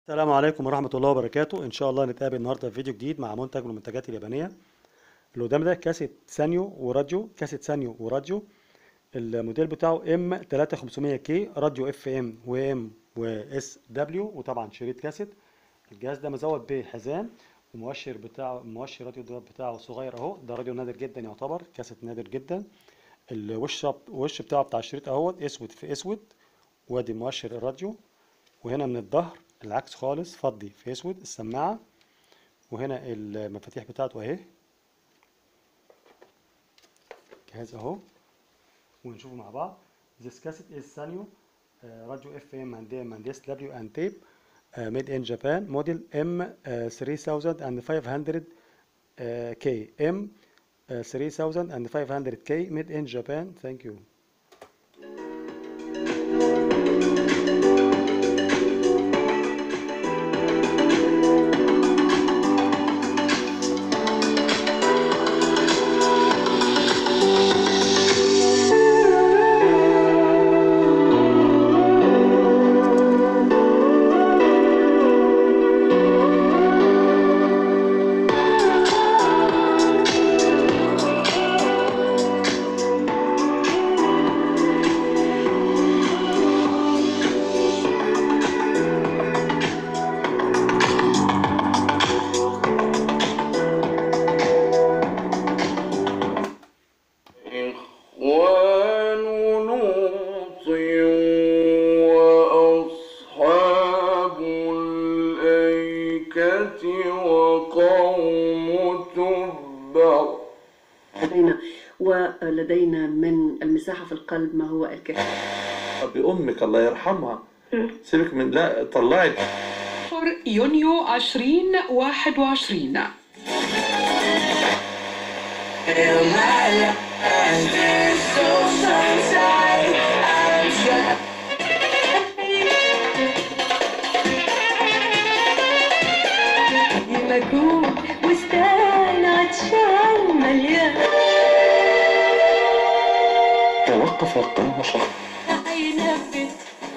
السلام عليكم ورحمة الله وبركاته إن شاء الله نتقابل النهاردة في فيديو جديد مع منتج من المنتجات اليابانية اللي قدام ده كاسيت سانيو وراديو كاسيت سانيو وراديو الموديل بتاعه ام 3500 كي راديو اف ام وام واس دبليو وطبعا شريط كاسيت الجهاز ده مزود بحزام ومؤشر بتاعه مؤشر راديو ده بتاعه صغير اهو ده راديو نادر جدا يعتبر كاسيت نادر جدا الوش الوش بتاعه بتاع الشريط اهوت اسود في اسود وادي مؤشر الراديو وهنا من الظهر العكس خالص فضي في اسود السماعة وهنا المفاتيح بتاعته اهي جهاز اهو ونشوفه مع بعض This cassette is Sanyo uh, radio FM and AM and SW and tape uh, made in Japan model M3500 uh, K M uh, 3500 K made in Japan thank you إخوان لوط وأصحاب الأيكة وقوم تبع لدينا ولدينا من المساحة في القلب ما هو الكثير بأمك الله يرحمها سيبك من لا طلعت شهر يونيو 2021 مجهول واستنى عطشان مليان توقف القمر هينفذ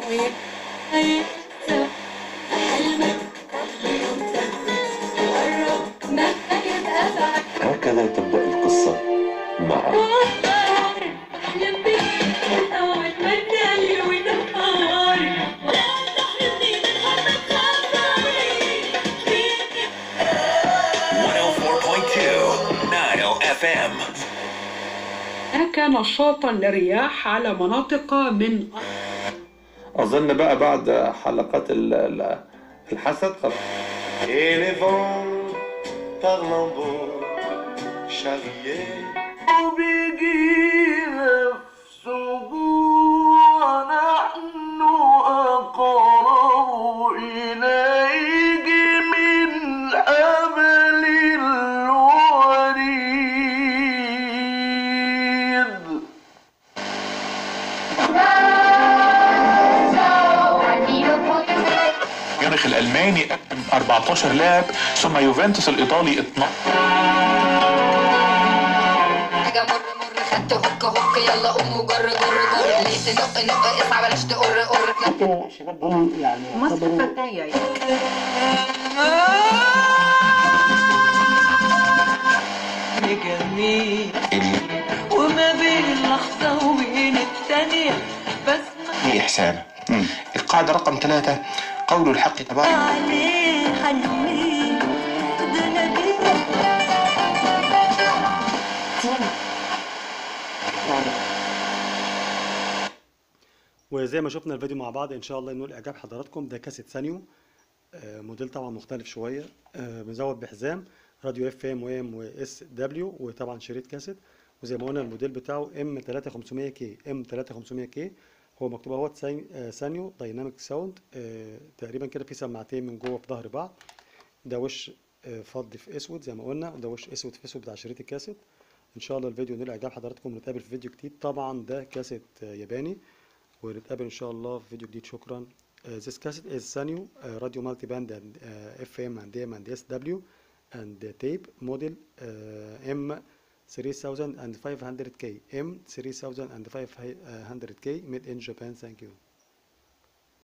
وهيكسب حلمك قبل يوم تنفذ قرب ما يبقى بعد هكذا تبدأ القصة مع احلم بيك اول ما تنالي ونهار لا تحرمني من حبك خبري 104.2 Nile FM. هناك نشاطا للرياح على مناطق من أظن بقى بعد حلقات ال- ال- الحسد خلاص Et les vents par lambeaux charriés به نفسه ونحن أقرب إليه من حبل الوريد ميونخ الالماني قدم 14 لاعب ثم يوفنتوس الايطالي 12 حاجة مر مر خدت هوك هوك يلا قوم وجر جر جر ليه تنق نق اسعى بلاش تقر قر جميل وما بين اللحظة وبين الثانية بسمع إحسان القاعدة رقم ثلاثة قول الحق تبارك عليه حنين ده نبيل وزي ما شفنا الفيديو مع بعض ان شاء الله ينول اعجاب حضراتكم ده كاسيت سانيو آه، موديل طبعا مختلف شويه آه، مزود بحزام راديو اف ام وام واس دبليو وطبعا شريط كاسيت وزي ما قلنا الموديل بتاعه ام 3500 كي ام 3500 كي هو مكتوب اهوت ساي- آه، سانيو دايناميك ساوند آه، تقريبا كده في سماعتين من جوه في ظهر بعض ده وش آه، فضي في اسود زي ما قلنا وده وش اسود في اسود بتاع شريط الكاسيت ان شاء الله الفيديو ينول اعجاب حضراتكم ونتقابل في فيديو جديد طبعا ده كاسيت آه، ياباني ونتقابل ان شاء الله في فيديو جديد شكرا Uh, this cassette is Sanyo uh, radio multiband and uh, FM and AM and SW and the tape model uh, M3500K M3500K made in Japan thank you